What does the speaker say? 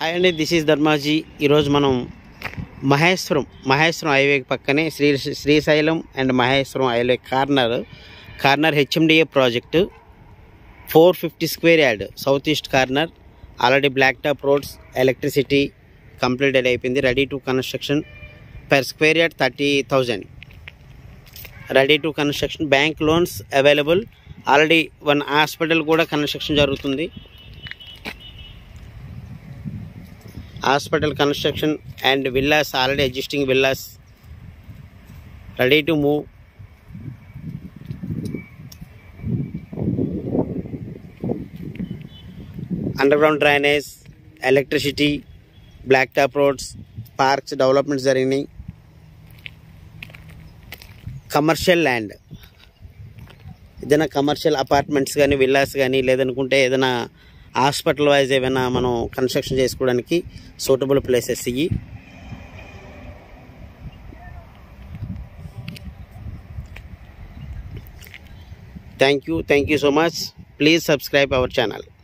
hi అండి this is Dharmaji ఈరోజు మనం మహేశ్వరం మహేశ్వరం హైవే పక్కనే Sri Srisailam and Maheshwaram highway corner corner HMDA project four fifty square yard south east corner already black top roads electricity completed అయిపోయింది ready to construction per square yard thirty thousand ready to construction bank loans available already one hospital కూడా construction జరుగుతుంది hospital construction and villas already existing villas ready to move underground drainage electricity black top roads parks developments జరిగినాయి commercial land ఏదైనా commercial apartments కానీ villas కానీ లేదనుకుంటే ఏదైనా hospital wise ఏమైనా మనం కన్స్ట్రక్షన్ చేసుకోవడానికి సూటబుల్ ప్లేసెస్ ఇవి thank you thank you so much please subscribe our channel